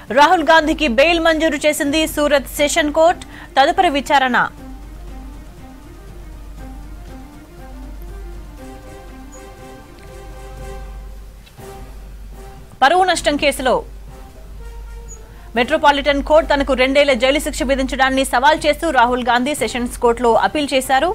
రాహుల్ గాంధీకి బెయిల్ మంజూరు చేసింది సూరత్ సెషన్ కోర్ట్ తదుపరి విచారణ పరువు నష్టం కేసులో మెట్రోపాలిటన్ కోర్టు తనకు రెండేళ్ల జైలు శిక్ష విధించడాన్ని సవాల్ చేస్తూ రాహుల్ గాంధీ సెషన్స్ కోర్టులో అప్పీల్ చేశారు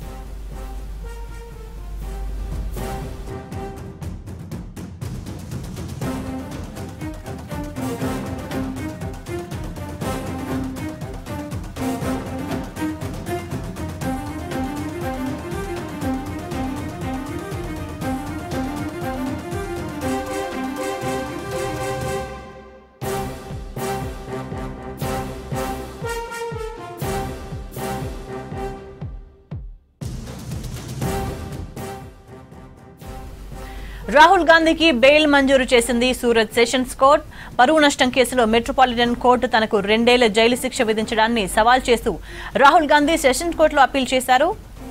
రాహుల్ గాంధీకి బెయిల్ మంజూరు చేసింది సూరత్ సెషన్స్ కోర్ట్ పరువు నష్టం కేసులో మెట్రోపాలిటన్ కోర్టు తనకు రెండేళ్ల జైలు శిక్ష విధించడాన్ని సవాల్ చేస్తూ రాహుల్ గాంధీ సెషన్స్ కోర్టులో అప్పీల్ చేశారు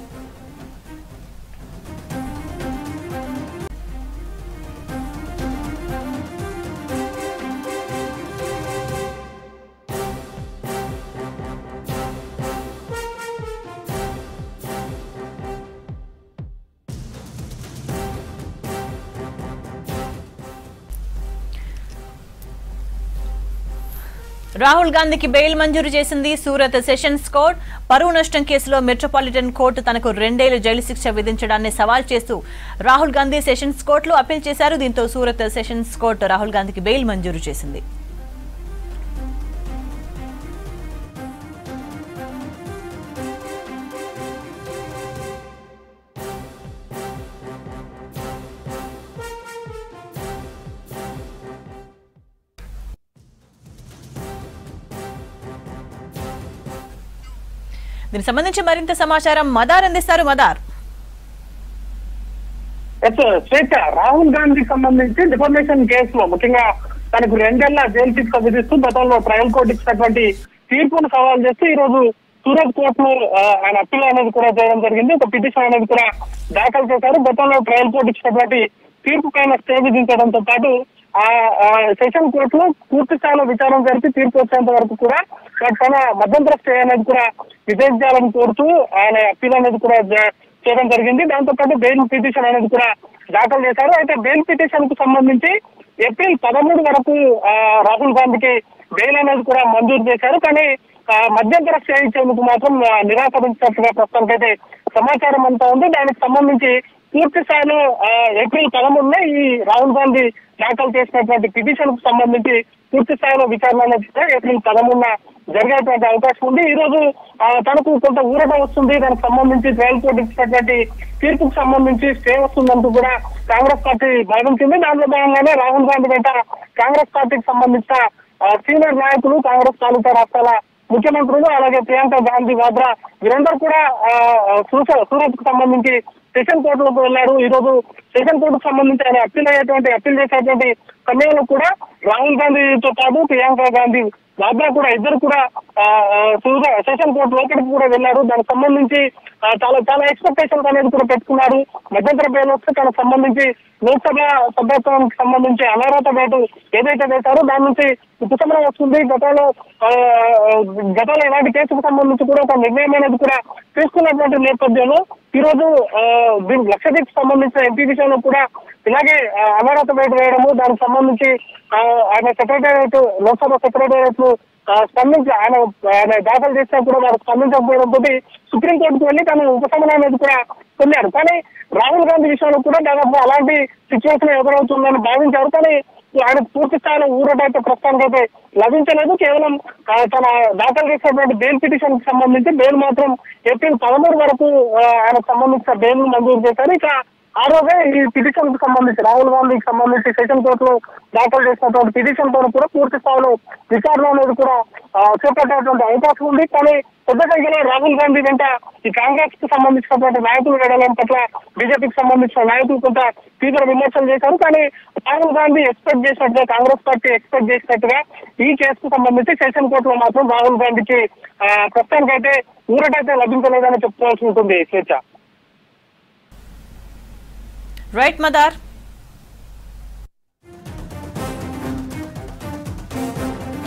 రాహుల్ గాంధీకి బెయిల్ మంజూరు చేసింది సూరత్ సెషన్స్ కోర్ట్ పరువు నష్టం కేసులో మెట్రోపాలిటన్ కోర్టు తనకు రెండేళ్ల జైలు శిక్ష విధించడాన్ని సవాల్ చేస్తూ రాహుల్ గాంధీ సెషన్స్ కోర్టులో అప్పీల్ చేశారు దీంతో సూరత్ సెషన్స్ కోర్టు రాహుల్ గాంధీకి బెయిల్ మంజూరు చేసింది దీనికి సంబంధించి మరింత సమాచారం మదార్ అందిస్తారు మదార్ ఎస్ స్వేచ్ఛ రాహుల్ గాంధీకి సంబంధించి డిఫర్మేషన్ కేసులో ముఖ్యంగా తనకు రెండేళ్ల జైలు శిక్ష విధిస్తూ గతంలో ట్రయల్ కోర్టు ఇచ్చినటువంటి తీర్పును సవాల్ చేస్తూ ఈ రోజు సూరత్ కోర్టులో ఆ, ఆయన అప్పీల్ అనేది కూడా చేయడం జరిగింది ఒక పిటిషన్ అనేది కూడా దాఖలు చేశారు గతంలో ట్రయల్ కోర్టు ఇచ్చినటువంటి తీర్పు పైన స్టే విధించడంతో పాటు ఆ ఆ సెషన్ కోర్టులో పూర్తి స్థాయిలో విచారణ జరిపి తీర్పు వచ్చేంత వరకు కూడా వాటి పైన మధ్యంతర స్టే అనేది కూడా విధించాలని కోరుతూ ఆయన అప్పీల్ అనేది కూడా జ- చేయడం జరిగింది దాంతో పాటు బెయిల్ పిటిషన్ అనేది కూడా దాఖలు చేశారు అయితే బెయిల్ పిటిషన్ కు సంబంధించి ఏప్రిల్ పదమూడు వరకు ఆ, రాహుల్ గాంధీకి బెయిల్ అనేది కూడా మంజూరు చేశారు కానీ ఆ, మధ్యంతర స్టే ఇచ్చేందుకు మాత్రం ఆ, నిరాకరించినట్టుగా ప్రస్తుతానికైతే సమాచారం అంతా ఉంది దానికి సంబంధించి పూర్తి స్థాయిలో ఆ, ఏప్రిల్ పదమూడున ఈ రాహుల్ గాంధీ దాఖలు చేసినటువంటి పిటిషన్ కు సంబంధించి పూర్తి స్థాయిలో విచారణ అనేది కూడా ఏప్రిల్ పదమూడున జరిగేటువంటి అవకాశం ఉంది ఈ రోజు ఆ, తనకు కొంత ఊరట వస్తుంది దానికి సంబంధించి ట్రయల్ కోర్టు ఇచ్చినటువంటి తీర్పుకు సంబంధించి స్టే వస్తుందంటూ కూడా కాంగ్రెస్ పార్టీ భావించింది దాంట్లో భాగంగానే రాహుల్ గాంధీ వెంట కాంగ్రెస్ పార్టీకి సంబంధించిన ఆ, సీనియర్ నాయకులు కాంగ్రెస్ తాలూకా రాష్ట్రాల ముఖ్యమంత్రులు అలాగే ప్రియాంక గాంధీ వాద్రా వీరందరూ కూడా ఆ, ఆ, సూస- సూరత్ కు సంబంధించి సెషన్ కోర్టులకు వెళ్లారు ఈ రోజు సెషన్ కోర్టుకు సంబంధించి ఆయన అప్పీల్ అయ్యేటువంటి అప్పీల్ చేసేటువంటి సమయంలో కూడా రాహుల్ గాంధీతో పాటు ప్రియాంక గాంధీ వాద్రా కూడా ఇద్దరు కూడా ఆ, ఆ, సూర- సెషన్ కోర్టు లోపలికి కూడా వెళ్లారు దానికి సంబంధించి ఆ, చాలా చాలా ఎక్స్పెక్టేషన్స్ అనేది కూడా పెట్టుకున్నారు మధ్యంతర బెయిల్ వస్తే తనకు సంబంధించి లోక్సభ సభ్యత్వానికి సంబంధించి అనర్హత వేటు ఏదైతే వేశారో దాని నుంచి ఉపశమనం వస్తుంది గతంలో ఆ, గతంలో ఇలాంటి కేసుకు సంబంధించి కూడా ఒక నిర్ణయం అనేది కూడా తీసుకున్నటువంటి నేపథ్యంలో ఈ రోజు ఆ, దీని లక్షదీప్ సంబంధించిన ఎంపీ విషయంలో కూడా ఇలాగే ఆ, అనర్హత వేటు వేయడము దానికి సంబంధించి ఆ, ఆయన సెక్రటేరియట్ లోక్సభ సెక్రటేరియట్ స్పందించి ఆయన ఆయన దాఖలు చేసినా కూడా వారు స్పందించకపోవడంతో సుప్రీంకోర్టుకు వెళ్ళి తను ఉపశమనం అనేది కూడా పొందారు కానీ రాహుల్ గాంధీ విషయంలో కూడా దాదాపు అలాంటి సిచ్యువేషన్ ఎదురవుతుందని భావించారు కానీ ఆయన పూర్తి స్థాయిలో ఊరటైతే ప్రస్తుతానికి అయితే లభించలేదు కేవలం ఆ, తన దాఖలు చేసినటువంటి బెయిల్ పిటిషన్ కి సంబంధించి బెయిల్ మాత్రం ఏప్రిల్ పదమూడు వరకు ఆ, ఆయనకు సంబంధించిన బెయిల్ మంజూరు చేశారు ఇక ఆ రోజే ఈ పిటిషన్ కు సంబంధించి రాహుల్ గాంధీకి సంబంధించి సెషన్ కోర్టులో దాఖలు చేసినటువంటి పిటిషన్ తో కూడా పూర్తి స్థాయిలో విచారణ అనేది కూడా ఆ, చేపట్టేటువంటి అవకాశం ఉంది కానీ పెద్ద సంఖ్యలో రాహుల్ గాంధీ వెంట ఈ కాంగ్రెస్ కు సంబంధించినటువంటి నాయకులు వెళ్ళడం పట్ల బీజేపీకి సంబంధించిన నాయకులు కొంత తీవ్ర విమర్శలు చేశారు కానీ రాహుల్ గాంధీ ఎక్స్పెక్ట్ చేసినట్టుగా కాంగ్రెస్ పార్టీ ఎక్స్పెక్ట్ చేసినట్టుగా ఈ కేసుకు సంబంధించి సెషన్ కోర్టులో మాత్రం రాహుల్ గాంధీకి ఆ, ప్రస్తుతానికైతే ఊరటైతే లభించలేదని చెప్పుకోవాల్సి ఉంటుంది స్వేచ్ఛ రైట్ మదార్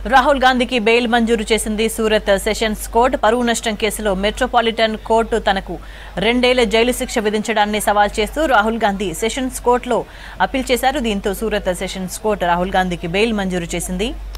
రాహుల్ గాంధీకి బెయిల్ మంజూరు చేసింది సూరత్ సెషన్స్ కోర్టు పరువు నష్టం కేసులో మెట్రోపాలిటన్ కోర్టు తనకు రెండేళ్ల జైలు శిక్ష విధించడాన్ని సవాల్ చేస్తూ రాహుల్ గాంధీ సెషన్స్ కోర్టులో అప్పీల్ చేశారు దీంతో సూరత్ సెషన్స్ కోర్టు రాహుల్ గాంధీకి బెయిల్ మంజూరు చేసింది